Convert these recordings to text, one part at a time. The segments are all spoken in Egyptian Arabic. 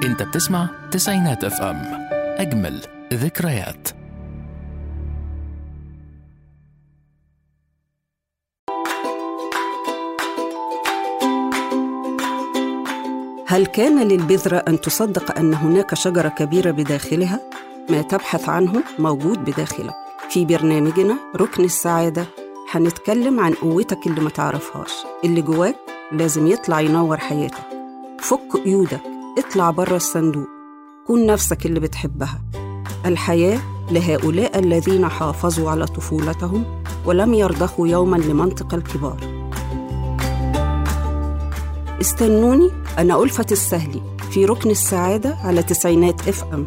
انت بتسمع تسعينات اف ام اجمل ذكريات هل كان للبذرة أن تصدق أن هناك شجرة كبيرة بداخلها؟ ما تبحث عنه موجود بداخلك في برنامجنا ركن السعادة هنتكلم عن قوتك اللي ما تعرفهاش اللي جواك لازم يطلع ينور حياتك فك قيودك اطلع بره الصندوق كون نفسك اللي بتحبها الحياة لهؤلاء الذين حافظوا على طفولتهم ولم يرضخوا يوما لمنطق الكبار استنوني أنا ألفة السهلي في ركن السعادة على تسعينات اف ام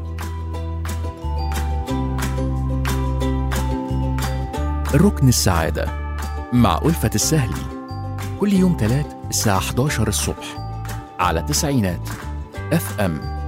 ركن السعادة مع ألفة السهلي كل يوم تلات الساعة 11 الصبح على تسعينات اف ام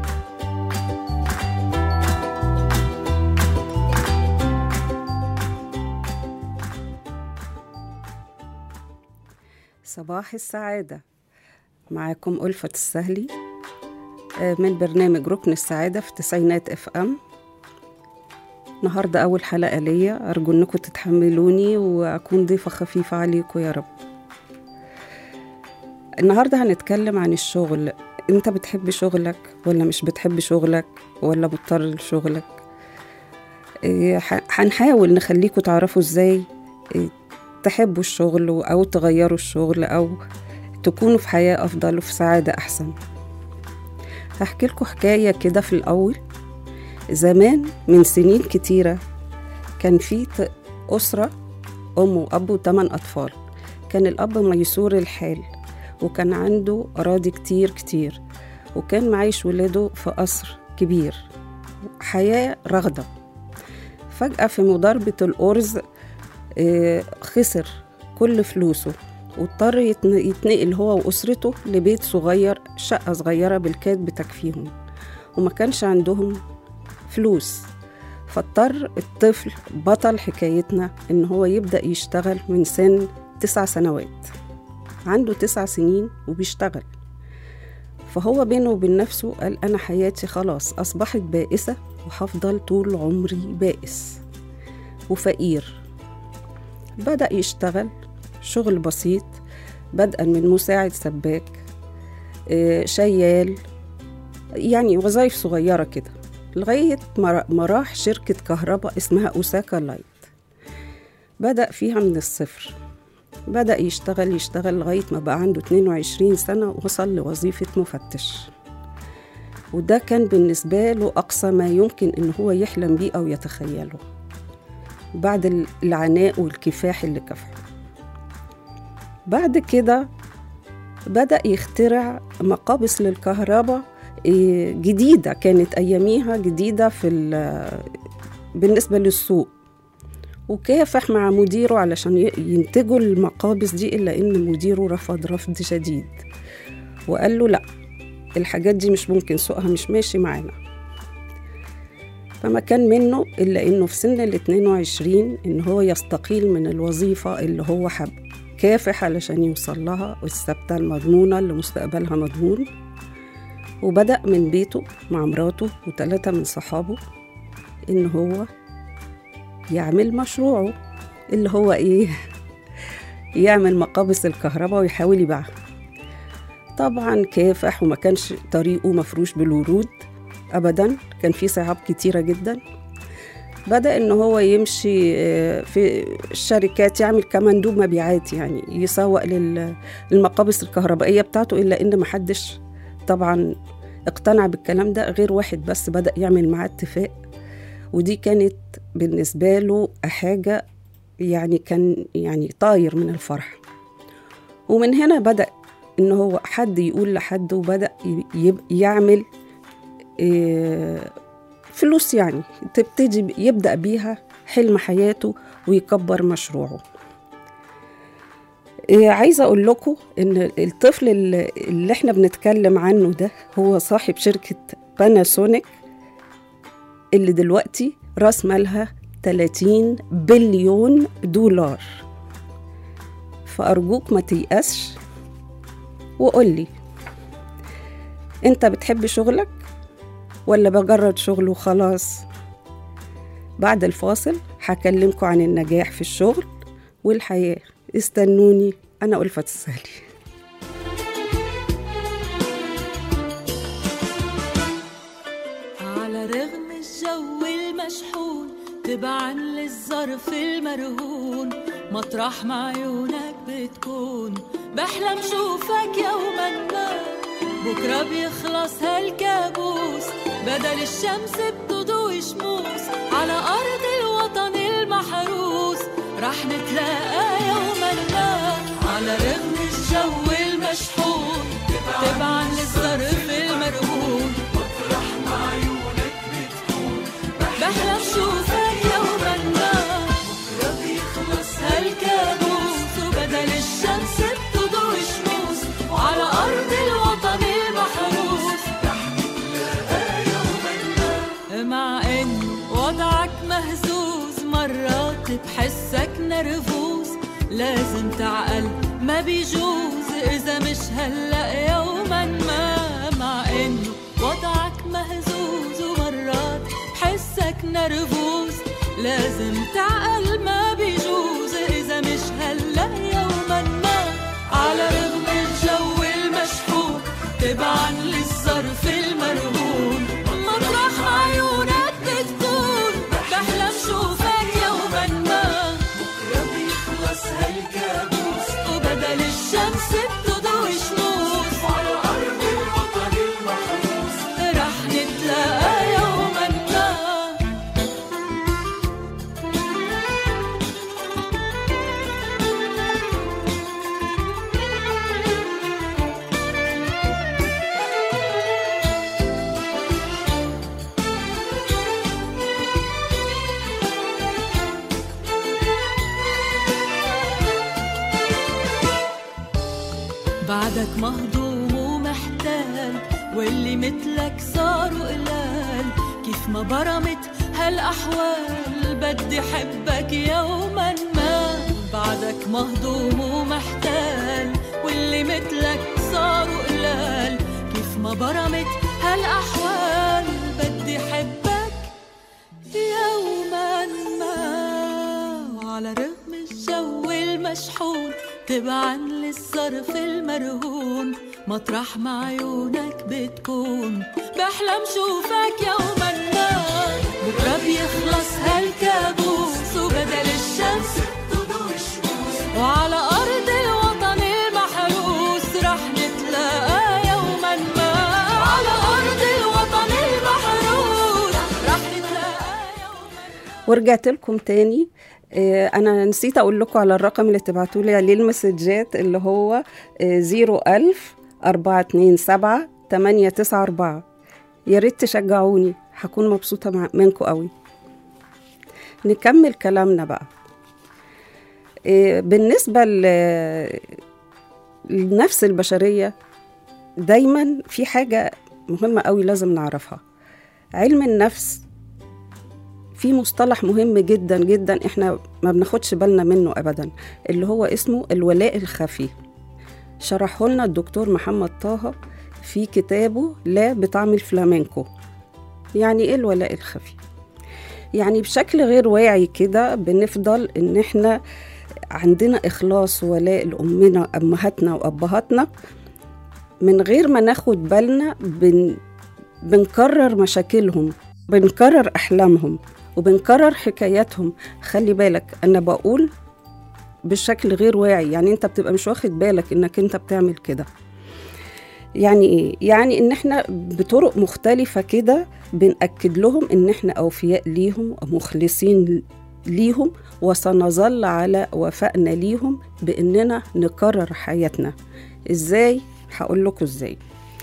صباح السعادة معاكم ألفة السهلي آه، من برنامج ركن السعادة في تسعينات اف ام النهاردة أول حلقة ليا أرجو أنكم تتحملوني وأكون ضيفة خفيفة عليكم يا رب النهاردة هنتكلم عن الشغل أنت بتحب شغلك ولا مش بتحب شغلك ولا مضطر لشغلك إيه، ح- هنحاول نخليكم تعرفوا ازاي إيه، تحبوا الشغل أو تغيروا الشغل أو تكونوا في حياة أفضل وفي سعادة أحسن هحكي لكم حكاية كده في الأول زمان من سنين كتيرة كان في ت- أسرة أم وأب وثمان أطفال كان الأب ميسور الحال وكان عنده أراضي كتير كتير وكان معيش ولاده في قصر كبير حياة رغدة فجأة في مضاربة الأرز آه، خسر كل فلوسه واضطر يتن- يتنقل هو وأسرته لبيت صغير شقة صغيرة بالكاد بتكفيهم وما كانش عندهم فلوس فاضطر الطفل بطل حكايتنا إن هو يبدأ يشتغل من سن تسع سنوات عنده تسع سنين وبيشتغل فهو بينه وبين نفسه قال أنا حياتي خلاص أصبحت بائسة وهفضل طول عمري بائس وفقير بدأ يشتغل شغل بسيط بدءا من مساعد سباك آه، شيال يعني وظائف صغيرة كده لغاية ما ما راح شركة كهرباء اسمها أوساكا لايت بدأ فيها من الصفر بدأ يشتغل يشتغل لغاية ما بقى عنده 22 سنة ووصل لوظيفة مفتش وده كان بالنسبة له أقصى ما يمكن إن هو يحلم بيه أو يتخيله بعد العناء والكفاح اللي كافحه بعد كده بدأ يخترع مقابس للكهرباء إيه، جديدة كانت أياميها جديدة في ال- بالنسبة للسوق وكافح مع مديره علشان ي- ينتجوا المقابس دي إلا إن مديره رفض رفض شديد وقال له لأ الحاجات دي مش ممكن سوقها مش ماشي معانا فما كان منه إلا إنه في سن ال 22 إن هو يستقيل من الوظيفة اللي هو حب كافح علشان يوصل لها والثابتة المضمونة اللي مستقبلها مضمون وبدأ من بيته مع مراته وثلاثة من صحابه إن هو يعمل مشروعه اللي هو إيه يعمل مقابس الكهرباء ويحاول يبيعها طبعا كافح وما كانش طريقه مفروش بالورود ابدا كان في صعاب كتيره جدا بدا ان هو يمشي آه، في الشركات يعمل كمندوب مبيعات يعني يسوق لل- للمقابس الكهربائيه بتاعته الا ان محدش طبعا اقتنع بالكلام ده غير واحد بس بدا يعمل معاه اتفاق ودي كانت بالنسبه له حاجه يعني كان يعني طاير من الفرح ومن هنا بدا ان هو حد يقول لحد وبدا يب- يعمل إيه، فلوس يعني تبتدي ب- يبدأ بيها حلم حياته ويكبر مشروعه إيه، عايزة أقول لكم إن الطفل اللي اللي إحنا بنتكلم عنه ده هو صاحب شركة باناسونيك اللي دلوقتي راس مالها 30 بليون دولار فأرجوك ما تيأسش وقولي أنت بتحب شغلك ولا بجرد شغل وخلاص بعد الفاصل هكلمكم عن النجاح في الشغل والحياة استنوني أنا ألفة السهلي على رغم الجو المشحون تبعا للظرف المرهون مطرح ما عيونك بتكون بحلم شوفك يوما ما بكرة بيخلص هالكابوس بدل الشمس بتضوي شموس على أرض الوطن المحروس رح نتلاقى يوما ما على رغم الجو المشحون تبعا للظرف المرهون بحلم شوفك يوما ما بكرة بيخلص هالكابوس وبدل الشمس بتضوي شموس وعلى أرض الوطن المحروس مع إن وضعك مهزوز مرات بحسك نرفوز لازم تعقل ما بيجوز إذا مش هلأ يوما ما مع إنه وضعك مهزوز ومرات بحسك نرفوز لازم تعقل ما بيجوز إذا مش هلأ يوما ما على رغم الجو المشحون تبعا للظرف المرهون مطرح ما عيونك بتكون بحلم شوفك يوما ما بكرة بيخلص هالكابوس وبدل الشمس بتضوي شموس على أرض الوطن المحروس رح نتلاقى يوما ما بعدك مهضوم ومحتال واللي مثلك صاروا قلال كيف ما برمت هالأحوال بدي حبك يوما ما بعدك مهضوم ومحتال واللي مثلك صاروا قلال كيف ما برمت هالأحوال بدي حبك يوما ما وعلى رغم الجو المشحون تبعا للظرف المرهون مطرح ما عيونك بتكون بحلم شوفك يوما ما بكرة بيخلص هالكابوس وبدل الشمس تضوي الشموس وعلى أرض الوطن المحروس رح نتلاقى يوما ما على أرض الوطن المحروس رح نتلاقى يوما ورجعت لكم تاني آه، انا نسيت اقول لكم على الرقم اللي تبعتوا لي عليه المسجات اللي هو زيرو ألف أربعة اتنين سبعة تمانية تسعة أربعة يا ريت تشجعوني هكون مبسوطة مع- منكم قوي نكمل كلامنا بقى آه، بالنسبة ل- للنفس البشرية دايما في حاجة مهمة قوي لازم نعرفها علم النفس في مصطلح مهم جدا جدا احنا ما بناخدش بالنا منه ابدا اللي هو اسمه الولاء الخفي شرحه لنا الدكتور محمد طه في كتابه لا بطعم الفلامنكو يعني ايه الولاء الخفي يعني بشكل غير واعي كده بنفضل ان احنا عندنا اخلاص ولاء لامنا امهاتنا وابهاتنا من غير ما ناخد بالنا بن بنكرر مشاكلهم بنكرر احلامهم وبنكرر حكاياتهم خلي بالك انا بقول بشكل غير واعي يعني انت بتبقى مش واخد بالك انك انت بتعمل كده يعني ايه يعني ان احنا بطرق مختلفة كده بنأكد لهم ان احنا اوفياء ليهم ومخلصين ليهم وسنظل على وفائنا ليهم باننا نكرر حياتنا ازاي هقول لكم ازاي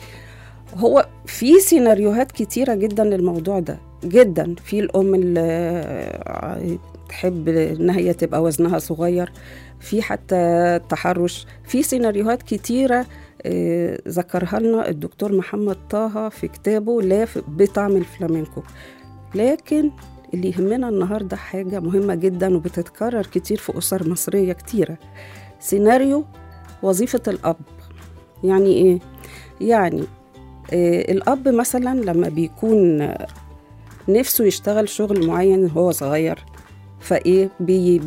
هو في سيناريوهات كتيرة جدا للموضوع ده جدا في الأم اللي تحب إن هي تبقى وزنها صغير في حتى التحرش في سيناريوهات كتيرة آه، ذكرها لنا الدكتور محمد طه في كتابه لا في- بطعم الفلامينكو لكن اللي يهمنا النهاردة حاجة مهمة جدا وبتتكرر كتير في أسر مصرية كتيرة سيناريو وظيفة الأب يعني إيه؟ يعني آه، الأب مثلا لما بيكون آه، نفسه يشتغل شغل معين وهو صغير فإيه بي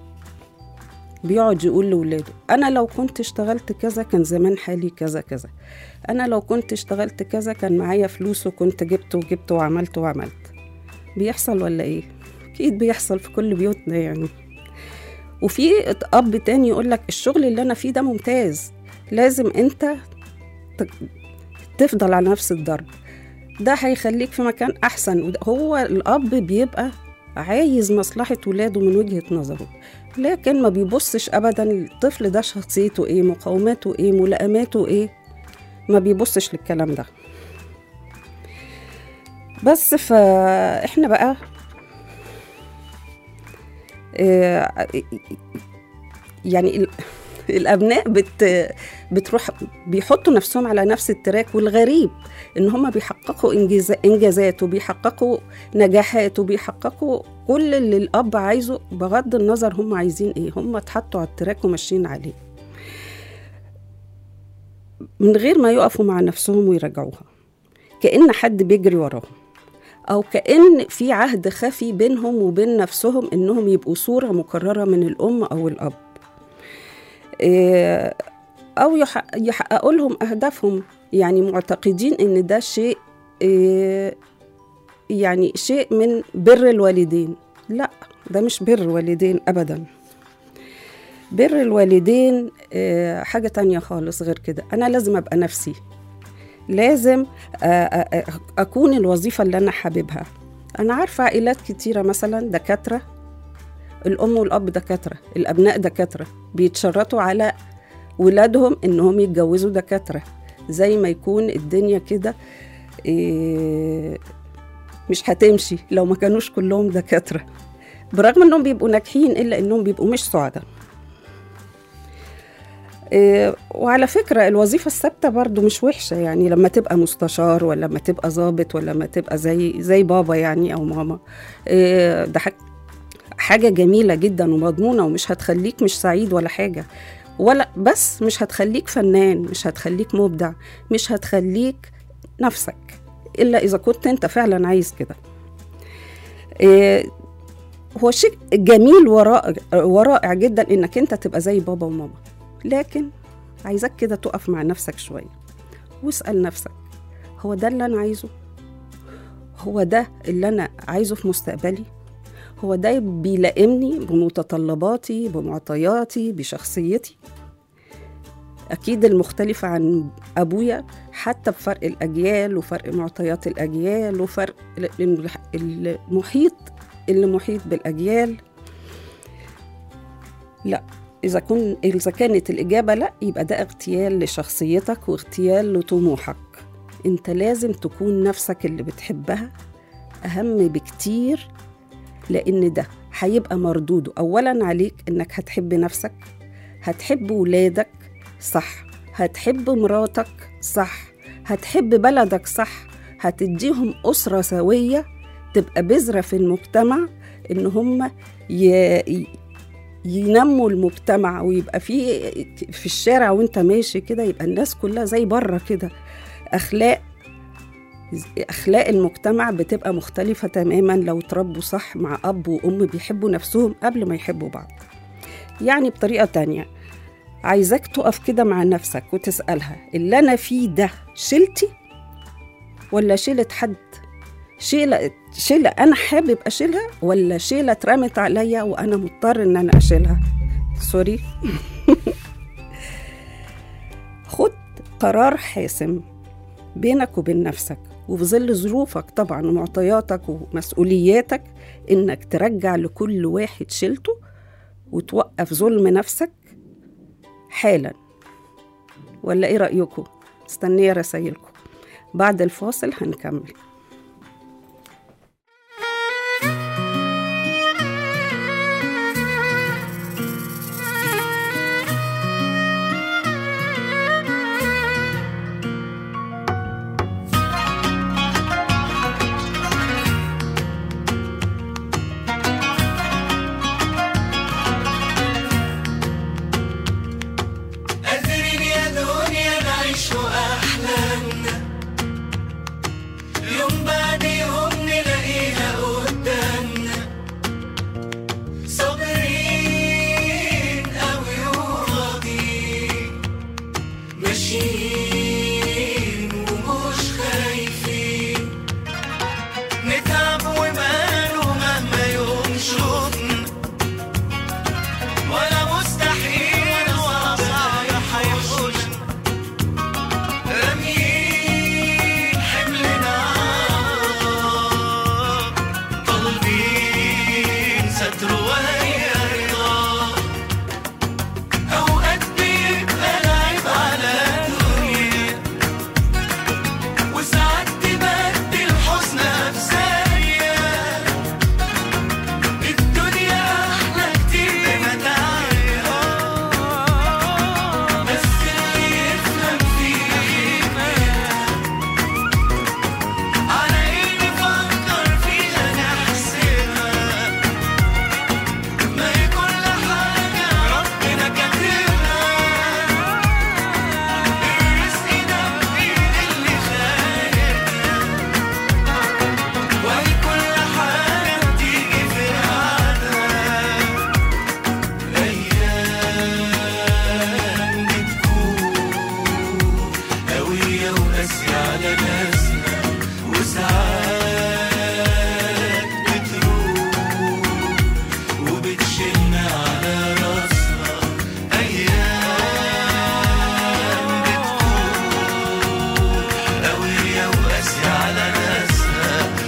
بيقعد يقول لولاده أنا لو كنت اشتغلت كذا كان زمان حالي كذا كذا أنا لو كنت اشتغلت كذا كان معايا فلوس وكنت جبت وجبت وعملت وعملت بيحصل ولا إيه؟ أكيد بيحصل في كل بيوتنا يعني وفي أب تاني يقول لك الشغل اللي أنا فيه ده ممتاز لازم أنت ت- تفضل على نفس الضرب ده هيخليك في مكان أحسن وده- هو الأب بيبقى عايز مصلحة ولاده من وجهة نظره لكن ما بيبصش أبدا الطفل ده شخصيته إيه مقاوماته إيه ملائماته إيه ما بيبصش للكلام ده بس فإحنا بقى آه، يعني ال- الابناء بت بتروح بيحطوا نفسهم على نفس التراك والغريب ان هم بيحققوا إنجاز انجازات وبيحققوا نجاحات وبيحققوا كل اللي الاب عايزه بغض النظر هم عايزين ايه هم اتحطوا على التراك وماشيين عليه من غير ما يقفوا مع نفسهم ويراجعوها كأن حد بيجري وراهم أو كأن في عهد خفي بينهم وبين نفسهم إنهم يبقوا صورة مكررة من الأم أو الأب إيه، أو يحقق- يحققوا لهم أهدافهم يعني معتقدين إن ده شيء إيه، يعني شيء من بر الوالدين لا ده مش بر الوالدين أبدا بر الوالدين آه، حاجة تانية خالص غير كده أنا لازم أبقى نفسي لازم آه، آه، آه، أكون الوظيفة اللي أنا حاببها أنا عارفة عائلات كتيرة مثلا دكاترة الأم والأب دكاترة الأبناء دكاترة بيتشرطوا على ولادهم إنهم يتجوزوا دكاترة زي ما يكون الدنيا كده إيه، مش هتمشي لو ما كانوش كلهم دكاترة برغم إنهم بيبقوا ناجحين إلا إنهم بيبقوا مش سعداء إيه، وعلى فكرة الوظيفة الثابتة برضو مش وحشة يعني لما تبقى مستشار ولا لما تبقى ضابط ولا لما تبقى زي زي بابا يعني أو ماما إيه، ده حاجة حاجة جميلة جدا ومضمونة ومش هتخليك مش سعيد ولا حاجة ولا بس مش هتخليك فنان مش هتخليك مبدع مش هتخليك نفسك إلا إذا كنت أنت فعلا عايز كده إيه، هو شيء جميل ورائع ورائع جدا إنك أنت تبقى زي بابا وماما لكن عايزك كده تقف مع نفسك شوية واسأل نفسك هو ده اللي أنا عايزه هو ده اللي أنا عايزه في مستقبلي هو ده بيلائمني بمتطلباتي بمعطياتي بشخصيتي أكيد المختلفة عن أبويا حتى بفرق الأجيال وفرق معطيات الأجيال وفرق ال- المحيط اللي محيط بالأجيال لا إذا كن إذا كانت الإجابة لا يبقى ده اغتيال لشخصيتك واغتيال لطموحك أنت لازم تكون نفسك اللي بتحبها أهم بكتير لأن ده هيبقى مردوده أولا عليك إنك هتحب نفسك هتحب ولادك صح هتحب مراتك صح هتحب بلدك صح هتديهم أسرة سوية تبقى بذرة في المجتمع إن هم ي... ينموا المجتمع ويبقى في في الشارع وانت ماشي كده يبقى الناس كلها زي بره كده اخلاق اخلاق المجتمع بتبقى مختلفه تماما لو تربوا صح مع اب وام بيحبوا نفسهم قبل ما يحبوا بعض يعني بطريقه تانية عايزاك تقف كده مع نفسك وتسالها اللي انا فيه ده شيلتي ولا شيلة حد شيلة شيلة أنا حابب أشيلها ولا شيلة اترمت عليا وأنا مضطر إن أنا أشيلها سوري خد قرار حاسم بينك وبين نفسك وفي ظل ظروفك طبعا ومعطياتك ومسؤولياتك إنك ترجع لكل واحد شيلته وتوقف ظلم نفسك حالا ولا إيه رأيكم؟ استنية رسايلكم بعد الفاصل هنكمل قادرين يا دنيا نعيش أحلامنا عايشين ومش خايفين نتعب وماله مهما يوم شوفنا ولا مستحيل ولا صعب هيحوشنا راميين حملنا طالبين ستر وهي رضا أوقات بيبقى العيب على الدنيا وساعات تبدل حزنها بثانية الدنيا أحلى كتير بمتاعها بس اللي يفهم فينا على إيه نفكر فيها نحسبها ما هي كل حاجة ربنا كاتبها الرزق ده بإيد اللي خالقنا وهي كل حاجة بتيجي في ميعادها أيام بتكون قوية وقاسية على ناسنا وساعات بتروح وبتشيلنا على راسنا أيام بتكون قوية وقاسية على ناسنا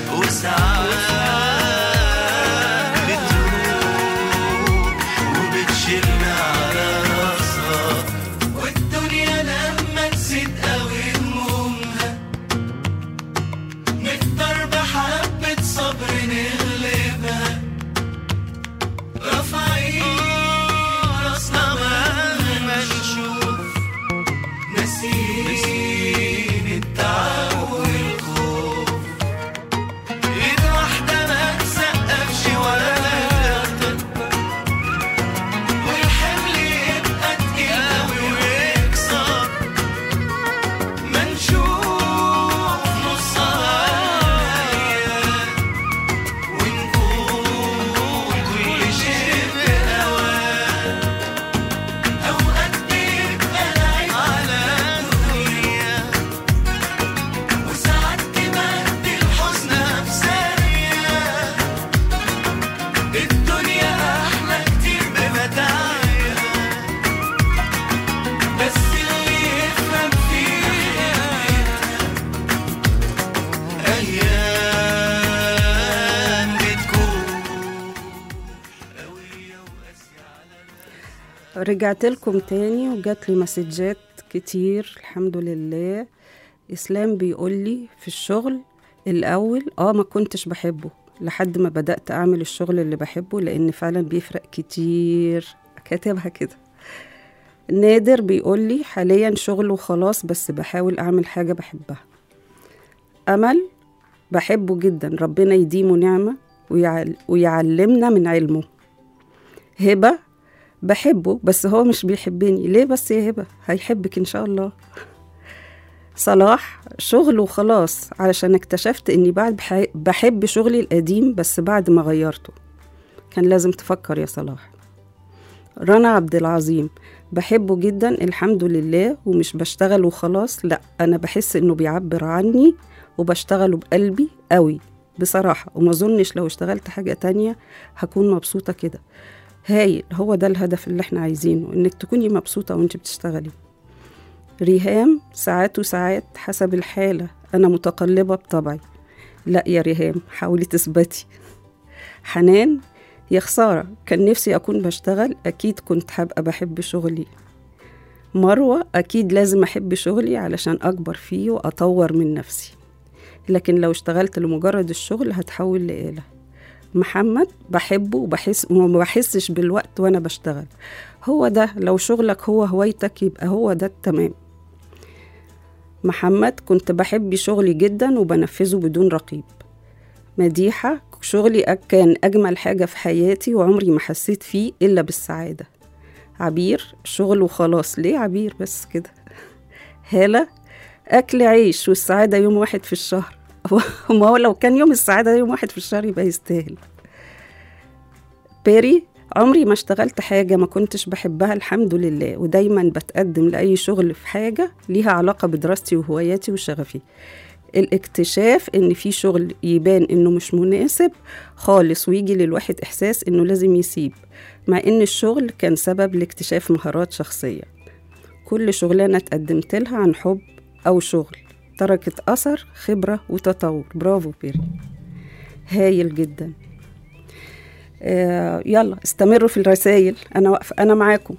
وساعات بتروح وبتشيلنا على راسنا والدنيا لما تزيد قوي همومها نقدر بحبة صبر نغلبها رافعين راسنا مهما نشوف ناسيين التعب والخوف ايد واحدة ما تسقفش ولا تكبر والحمل يبقى تقيل قوي ويكسر ما نشوف نصها ونقول كل شيء بأوان أوقات بيبقى العيب على الدنيا وساعات تبدل حزنها بثانية الدنيا أحلى كتير بمتاعها بس اللي يفهم فيها أيام بتكون قوية وقاسية على رجعت لكم تاني وجات لي مسجات كتير الحمد لله اسلام بيقول لي في الشغل الاول اه ما كنتش بحبه لحد ما بدات اعمل الشغل اللي بحبه لان فعلا بيفرق كتير كاتبها كده نادر بيقول لي حاليا شغل وخلاص بس بحاول اعمل حاجه بحبها امل بحبه جدا ربنا يديمه نعمه ويعل ويعلمنا من علمه هبه بحبه بس هو مش بيحبني ليه بس يا هبة هيحبك إن شاء الله صلاح شغل وخلاص علشان اكتشفت إني بعد بح- بحب شغلي القديم بس بعد ما غيرته كان لازم تفكر يا صلاح رنا عبد العظيم بحبه جدا الحمد لله ومش بشتغل وخلاص لا أنا بحس إنه بيعبر عني وبشتغله بقلبي قوي بصراحة وما أظنش لو اشتغلت حاجة تانية هكون مبسوطة كده هايل هو ده الهدف اللي احنا عايزينه انك تكوني مبسوطة وانت بتشتغلي ريهام ساعات وساعات حسب الحالة أنا متقلبة بطبعي لا يا ريهام حاولي تثبتي حنان يا خسارة كان نفسي أكون بشتغل أكيد كنت هبقى بحب شغلي مروة أكيد لازم أحب شغلي علشان أكبر فيه وأطور من نفسي لكن لو اشتغلت لمجرد الشغل هتحول لآلة محمد بحبه وبحس وما بحسش بالوقت وانا بشتغل هو ده لو شغلك هو هوايتك يبقى هو ده التمام محمد كنت بحب شغلي جدا وبنفذه بدون رقيب مديحة شغلي أك- كان أجمل حاجة في حياتي وعمري ما حسيت فيه إلا بالسعادة عبير شغل وخلاص ليه عبير بس كده هالة أكل عيش والسعادة يوم واحد في الشهر ما هو لو كان يوم السعادة يوم واحد في الشهر يبقى يستاهل بيري عمري ما اشتغلت حاجة ما كنتش بحبها الحمد لله ودايما بتقدم لأي شغل في حاجة ليها علاقة بدراستي وهواياتي وشغفي الاكتشاف ان في شغل يبان انه مش مناسب خالص ويجي للواحد احساس انه لازم يسيب مع ان الشغل كان سبب لاكتشاف مهارات شخصية كل شغلانة اتقدمت لها عن حب او شغل تركت اثر خبرة وتطور برافو بيري هايل جدا آه يلا استمروا في الرسائل انا واقفه انا معاكم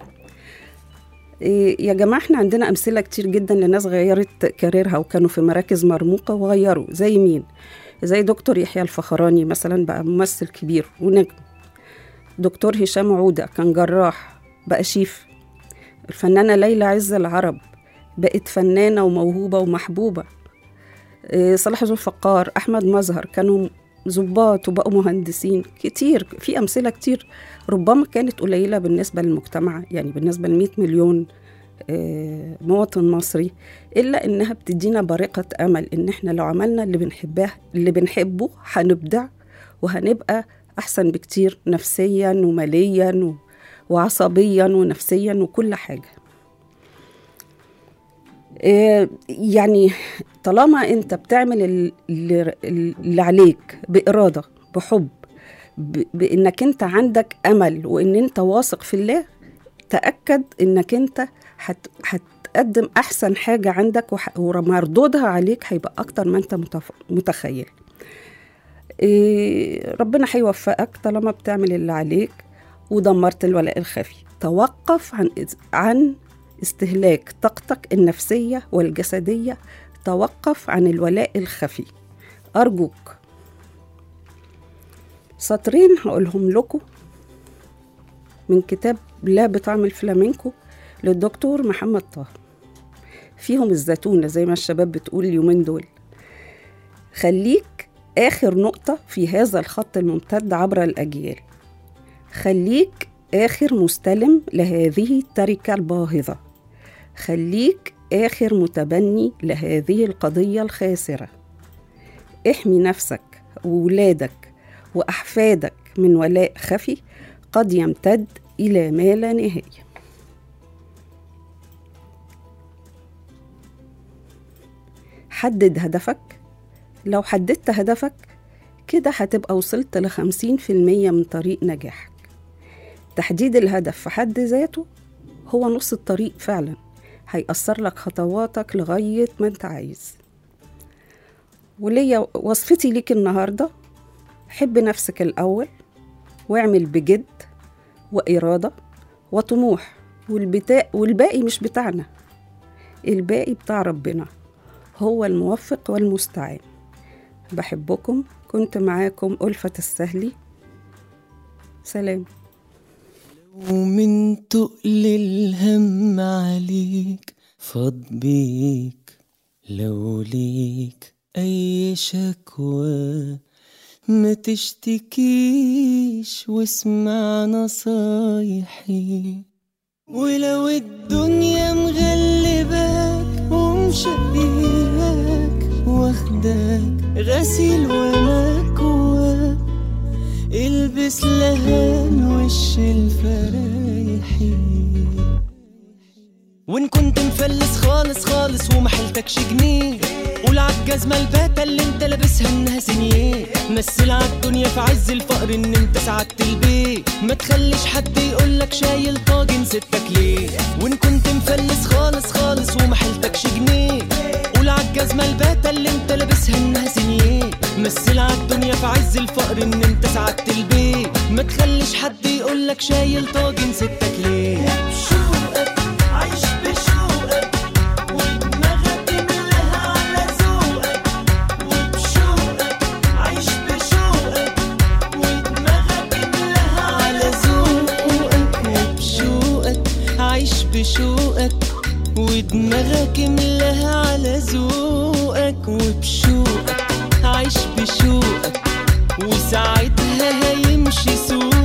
إيه يا جماعه احنا عندنا امثله كتير جدا لناس غيرت كاريرها وكانوا في مراكز مرموقه وغيروا زي مين زي دكتور يحيى الفخراني مثلا بقى ممثل كبير ونجم دكتور هشام عوده كان جراح بقى شيف الفنانه ليلى عز العرب بقت فنانه وموهوبه ومحبوبه إيه صلاح ذو الفقار احمد مظهر كانوا ظباط وبقوا مهندسين كتير في أمثلة كتير ربما كانت قليلة بالنسبة للمجتمع يعني بالنسبة ل 100 مليون آه، مواطن مصري إلا إنها بتدينا بارقة أمل إن إحنا لو عملنا اللي بنحبه اللي بنحبه هنبدع وهنبقى أحسن بكتير نفسيا وماليا و- وعصبيا ونفسيا وكل حاجة آه، يعني طالما انت بتعمل ال- اللي اللي عليك بإرادة بحب ب- بإنك انت عندك أمل وإن انت واثق في الله تأكد إنك انت هت هتقدم أحسن حاجة عندك وح- ومردودها عليك هيبقى أكتر ما انت متف- متخيل إيه، ربنا هيوفقك طالما بتعمل اللي عليك ودمرت الولاء الخفي توقف عن عن استهلاك طاقتك النفسية والجسدية توقف عن الولاء الخفي أرجوك سطرين هقولهم لكم من كتاب لا بطعم الفلامينكو للدكتور محمد طه فيهم الزيتونة زي ما الشباب بتقول اليومين دول خليك آخر نقطة في هذا الخط الممتد عبر الأجيال خليك آخر مستلم لهذه التركة الباهظة خليك آخر متبني لهذه القضية الخاسرة احمي نفسك وولادك وأحفادك من ولاء خفي قد يمتد إلى ما لا نهاية حدد هدفك لو حددت هدفك كده هتبقى وصلت لخمسين في المية من طريق نجاحك تحديد الهدف في حد ذاته هو نص الطريق فعلا هيأثر لك خطواتك لغاية ما انت عايز وليا وصفتي ليك النهاردة حب نفسك الأول واعمل بجد وإرادة وطموح والبتاء والباقي مش بتاعنا الباقي بتاع ربنا هو الموفق والمستعان بحبكم كنت معاكم ألفة السهلي سلام ومن تقل الهم عليك فاض بيك لو ليك أي شكوى ما تشتكيش واسمع نصايحي ولو الدنيا مغلباك ومشقياك واخداك غسيل ومكواك البس لهان وش الفرايحي وان كنت مفلس خالص خالص وما حيلتكش جنيه قول عالجزمة الباتة اللي انت لابسها انها سنيه مثل عالدنيا في عز الفقر ان انت سعدت البيت ما تخليش حد يقولك شايل طاجن ستك ليه وان كنت مفلس خالص خالص وما حيلتكش جنيه قول عالجزمة الباتة اللي انت لابسها انها سنيه مثل عالدنيا في عز الفقر ان انت سعدت البيت ما تخليش حد يقولك شايل طاجن ستك ليه بشوقك عيش بشوقك ودماغك املاها على ذوقك وبشوقك عيش بشوقك ودماغك املاها على ذوقك وبشوقك عيش بشوقك ودماغك املاها على ذوقك وبشوقك عيش بشوقك وساعتها هيمشي سوقك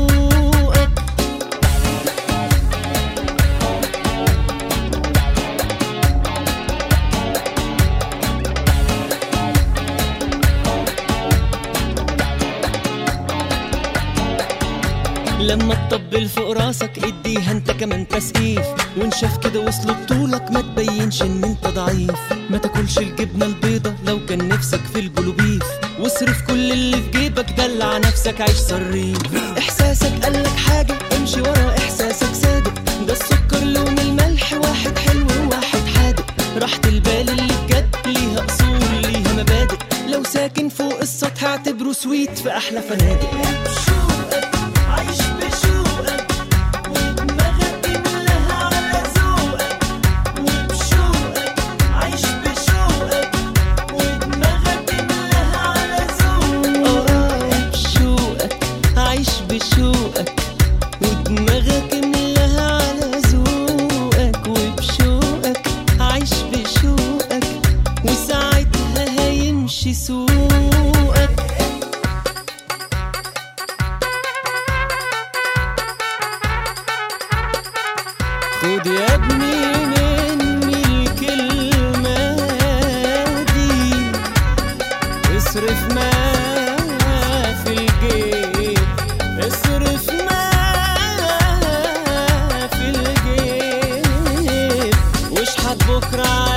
لما تطبل فوق راسك اديها انت كمان تسقيف وان شاف كده وصل بطولك ما تبينش ان انت ضعيف ما تاكلش الجبنه البيضه لو كان نفسك في البلوبيف واصرف كل اللي في جيبك دلع نفسك عيش صريف احساسك قالك حاجه امشي ورا احساسك صادق ده السكر لون الملح واحد حلو وواحد حادق راحة البال اللي بجد ليها اصول ليها مبادئ لو ساكن فوق السطح اعتبره سويت في احلى فنادق عايش بشوقك ودماغك ملاها على ذوقك وبشوقك عايش بشوقك ودماغك ملاها على ذوقك اه بشوقك عايش بشوقك ودماغك ملاها على ذوقك وبشوقك عايش بشوقك وساعتها هيمشي سوقك خد يا ابني مني الكلمة دي اصرف ما في الجيب اصرف ما في الجيب واشحت بكرة